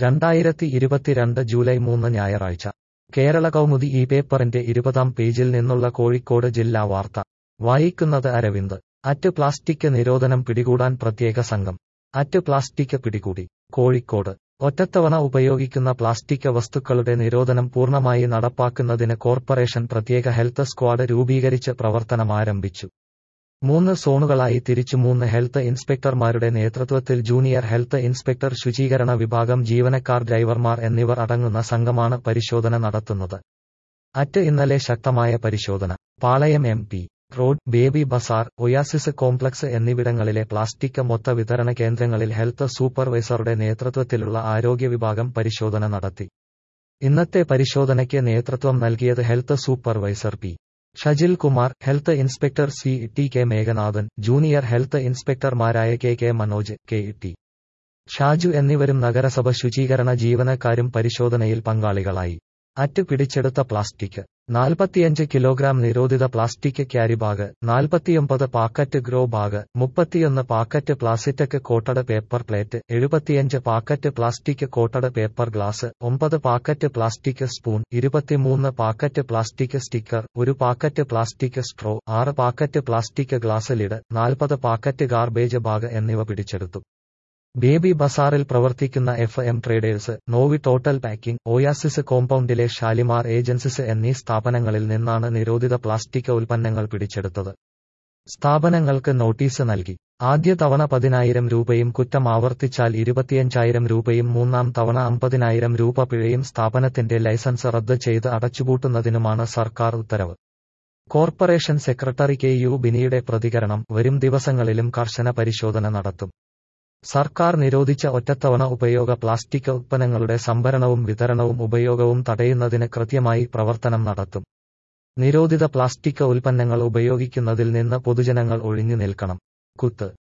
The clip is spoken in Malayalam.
രണ്ടായിരത്തി ഇരുപത്തിരണ്ട് ജൂലൈ മൂന്ന് ഞായറാഴ്ച കേരള കൗമുദി ഈ പേപ്പറിന്റെ ഇരുപതാം പേജിൽ നിന്നുള്ള കോഴിക്കോട് ജില്ലാ വാർത്ത വായിക്കുന്നത് അരവിന്ദ് അറ്റ് പ്ലാസ്റ്റിക് നിരോധനം പിടികൂടാൻ പ്രത്യേക സംഘം അറ്റ് പ്ലാസ്റ്റിക് പിടികൂടി കോഴിക്കോട് ഒറ്റത്തവണ ഉപയോഗിക്കുന്ന പ്ലാസ്റ്റിക് വസ്തുക്കളുടെ നിരോധനം പൂർണ്ണമായി നടപ്പാക്കുന്നതിന് കോർപ്പറേഷൻ പ്രത്യേക ഹെൽത്ത് സ്ക്വാഡ് രൂപീകരിച്ച് പ്രവർത്തനമാരംഭിച്ചു മൂന്ന് സോണുകളായി തിരിച്ചു മൂന്ന് ഹെൽത്ത് ഇൻസ്പെക്ടർമാരുടെ നേതൃത്വത്തിൽ ജൂനിയർ ഹെൽത്ത് ഇൻസ്പെക്ടർ ശുചീകരണ വിഭാഗം ജീവനക്കാർ ഡ്രൈവർമാർ എന്നിവർ അടങ്ങുന്ന സംഘമാണ് പരിശോധന നടത്തുന്നത് അറ്റ് ഇന്നലെ ശക്തമായ പരിശോധന Palayam M P road baby bazaar Oasis complex എന്നിവിടങ്ങളിലെ പ്ലാസ്റ്റിക് മൊത്ത വിതരണ കേന്ദ്രങ്ങളിൽ ഹെൽത്ത് സൂപ്പർവൈസറുടെ നേതൃത്വത്തിലുള്ള ആരോഗ്യ വിഭാഗം പരിശോധന നടത്തി ഇന്നത്തെ പരിശോധനയ്ക്ക് നേതൃത്വം നൽകിയത് health supervisor P Shajil Kumar health inspector C T K Meghanathan junior health ഇൻസ്പെക്ടർമാരായ K K Manoj K T Shaju എന്നിവരും നഗരസഭ ശുചീകരണ ജീവനക്കാരും പരിശോധനയിൽ പങ്കാളികളായി അറ്റ് പിടിച്ചെടുത്ത പ്ലാസ്റ്റിക് നാൽപ്പത്തിയഞ്ച് കിലോഗ്രാം നിരോധിത പ്ലാസ്റ്റിക് ക്യാരി ബാഗ് നാൽപ്പത്തിയൊമ്പത് പാക്കറ്റ് ഗ്രോ ബാഗ് മുപ്പത്തിയൊന്ന് packet plastic coated paper plate എഴുപത്തിയഞ്ച് packet plastic coated paper glass ഒമ്പത് പാക്കറ്റ് പ്ലാസ്റ്റിക് സ്പൂൺ ഇരുപത്തിമൂന്ന് പാക്കറ്റ് പ്ലാസ്റ്റിക് സ്റ്റിക്കർ ഒരു പാക്കറ്റ് പ്ലാസ്റ്റിക് സ്ട്രോ ആറ് പാക്കറ്റ് പ്ലാസ്റ്റിക് ഗ്ലാസ് ലിഡ് നാൽപ്പത് പാക്കറ്റ് ഗാർബേജ് ബാഗ് എന്നിവ പിടിച്ചെടുത്തു ബേബി ബസാറിൽ പ്രവർത്തിക്കുന്ന F M traders Novi total packing Oasis കോമ്പൗണ്ടിലെ ഷാലിമാർ ഏജൻസിസ് എന്നീ സ്ഥാപനങ്ങളിൽ നിന്നാണ് നിരോധിത പ്ലാസ്റ്റിക് ഉൽപ്പന്നങ്ങൾ പിടിച്ചെടുത്തത് സ്ഥാപനങ്ങൾക്ക് നോട്ടീസ് നൽകി ആദ്യ തവണ പതിനായിരം രൂപയും കുറ്റം ആവർത്തിച്ചാൽ ഇരുപത്തിയഞ്ചായിരം രൂപയും മൂന്നാം തവണ അമ്പതിനായിരം രൂപ പിഴയും സ്ഥാപനത്തിന്റെ ലൈസൻസ് റദ്ദ് ചെയ്ത് അടച്ചുപൂട്ടുന്നതിനുമാണ് സർക്കാർ ഉത്തരവ് കോർപ്പറേഷൻ സെക്രട്ടറി കെ യു ബിനിയുടെ പ്രതികരണം വരും ദിവസങ്ങളിലും കർശന പരിശോധന നടത്തും സർക്കാർ നിരോധിച്ച ഒറ്റത്തവണ ഉപയോഗ പ്ലാസ്റ്റിക് ഉത്പന്നങ്ങളുടെ സംഭരണവും വിതരണവും ഉപയോഗവും തടയുന്നതിന് കൃത്യമായി പ്രവർത്തനം നടത്തും നിരോധിത പ്ലാസ്റ്റിക് ഉൽപ്പന്നങ്ങൾ ഉപയോഗിക്കുന്നതിൽ നിന്ന് പൊതുജനങ്ങൾ ഒഴിഞ്ഞു നിൽക്കണം കുത്ത്